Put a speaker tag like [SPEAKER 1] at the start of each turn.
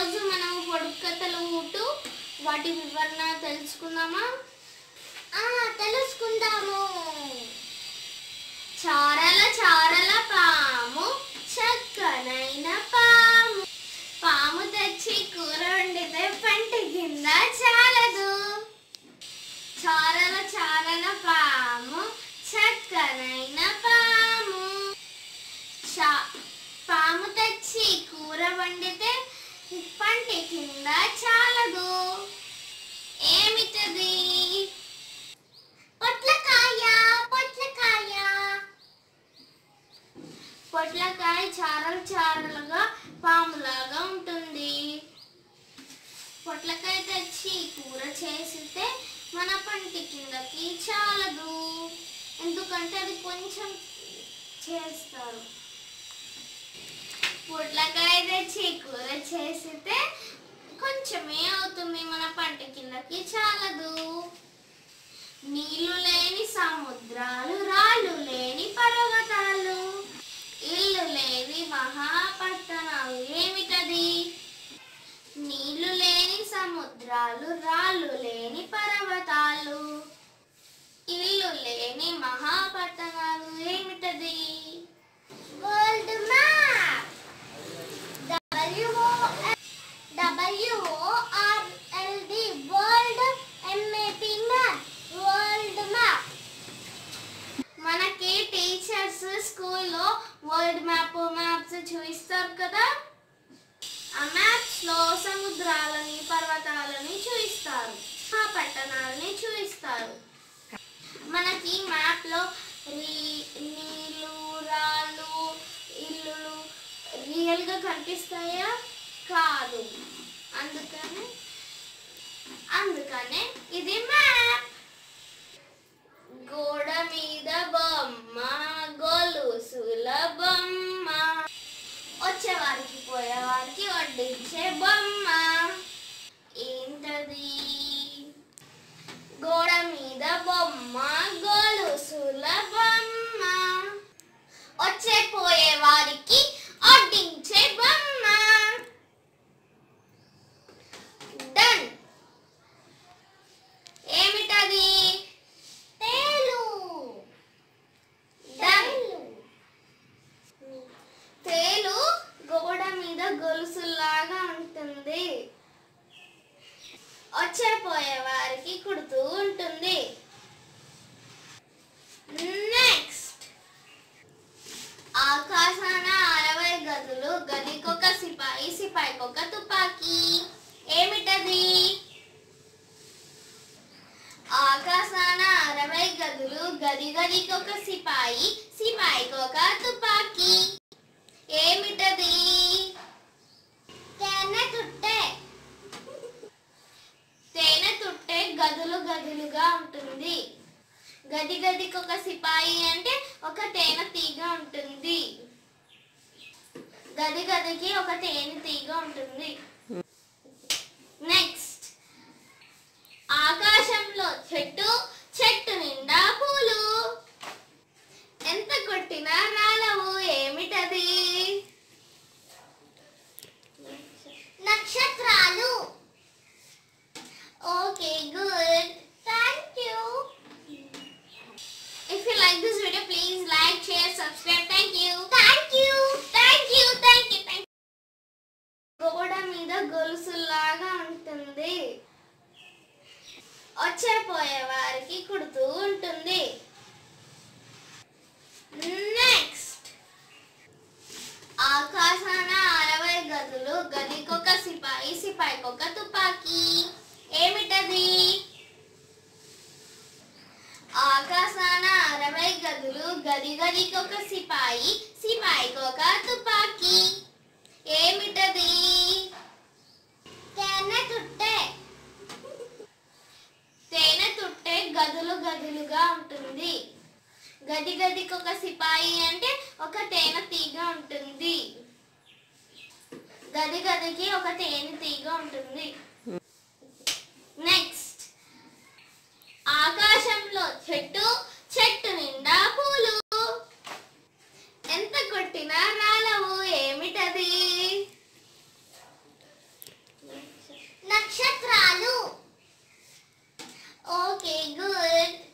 [SPEAKER 1] ఈరోజు మనం పొడుపు కథలు ఊటు వాటి వివరణ తెలుసుకుందామా
[SPEAKER 2] ఆ తెలుసుకుందాము
[SPEAKER 1] చారల చారల పాము చక్కనైన పాము పాము తెచ్చి కూర వండితే పంటి కింద చాలదు చారల చారల పాము చక్కనైన పాము చా- పాము తెచ్చి కూర వండితే పంటి కింద చాలదు ఏమిటది
[SPEAKER 2] పొట్లకాయ పొట్లకాయ
[SPEAKER 1] పొట్లకాయ చారలు చారలుగా పాములాగా ఉంటుంది పొట్లకాయ తెచ్చి కూర చేసితే మన పంటి కిందకి చాలదు ఎందుకంటే అది కొంచెం చేస్తారు పొట్లకాయ తెచ్చి కూర చేసితే కొంచెమే అవుతుంది మన పంట కిందకి చాలదు నీళ్లు లేని సముద్రాలు రాళ్ళు లేని పర్వతాలు ఇల్లు లేని మహాపట్టణాలు ఏమిటది నీళ్లు లేని సముద్రాలు రాళ్ళు లేని పర్వతాలు ఇల్లు లేని మహాపట్టణాలు ఏమిటది
[SPEAKER 2] world map W O W O R L D world M A P map world map
[SPEAKER 1] మనకి టీచర్స్ స్కూల్లో వరల్డ్ మ్యాప్ మ్యాప్స్ చూపిస్తారు కదా ఆ మ్యాప్స్ లో సముద్రాలని పర్వతాలని చూపిస్తారు ఆ పట్టణాలని చూపిస్తారు మనకి మ్యాప్ లో రీ- నీళ్ళు రాళ్ళు ఇల్లులు రియల్ గా కనిపిస్తాయా కాదు అందుకనే అందుకనే ఇది మ్యాప్ గోడ మీద బొమ్మ గొలుసుల బొమ్మ వచ్చేవారికి పోయేవారికి వడ్డించే బొమ్మ ఏంటది గోడ మీద బొమ్మ గొలుసుల బొమ్మ వచ్చే పోయే వారికి వడ్డించే బొమ్మ డన్ ఏమిటది
[SPEAKER 2] తేలు
[SPEAKER 1] డన్ తేలు గోడ మీద గొలుసులాగా ఉంటుంది వచ్చే పోయే వారికి కుడుతూ ఉంటుంది నెక్స్ట్ ఆకాశాన అరవై గదులు గదికొక సిపాయి సిపాయికొక తుపాకీ ఏమిటది ఆకాశాన అరవై గదులు గది గదికొక సిపాయి సిపాయికొక తుపాకీ ఏమిటది
[SPEAKER 2] తేనె తుట్టె
[SPEAKER 1] తేనె తుట్టే గదులు గదులుగా ఉంటుంది గది గదికి ఒక సిపాయి అంటే ఒక తేనె తీగ ఉంటుంది గది గదికి ఒక తేనె తీగ ఉంటుంది నెక్స్ట్ ఆకాశంలో చెట్టు చెట్టు నిండా పూలు ఎంత కొట్టినా రాలవు ఏమిటది
[SPEAKER 2] నక్షత్రాలు
[SPEAKER 1] okay good
[SPEAKER 2] thank you
[SPEAKER 1] If you like this video, please like, share, subscribe. Thank you.
[SPEAKER 2] Thank you
[SPEAKER 1] Thank you. Thank you. Thank you. గోడ మీద గొలుసులాగా ఉంటుంది వచ్చే పోయే వారికి కుడుతూ ఉంటుంది నెక్స్ట్ ఆకాశాన అరవై గదులు గదికొక సిపాయి సిపాయికొక తుపాకీ ఏమిటది ఆకాశాన అరవై గదులు గది గదికి ఒక సిపాయి సిపాయికి ఒక తుపాకీ ఏమిటది
[SPEAKER 2] తేనె తుట్టె
[SPEAKER 1] తేనె తుట్టే గదులు గదులుగా ఉంటుంది గది గదికి ఒక సిపాయి అంటే ఒక తేనె తీగ ఉంటుంది గది గదికి ఒక తేనె తీగ ఉంటుంది నెక్స్ట్ ఆకాశంలో చెట్టు చెట్టు నిండా పూలు ఎంత కొట్టినా రాలవు ఏమిటది Okay, good.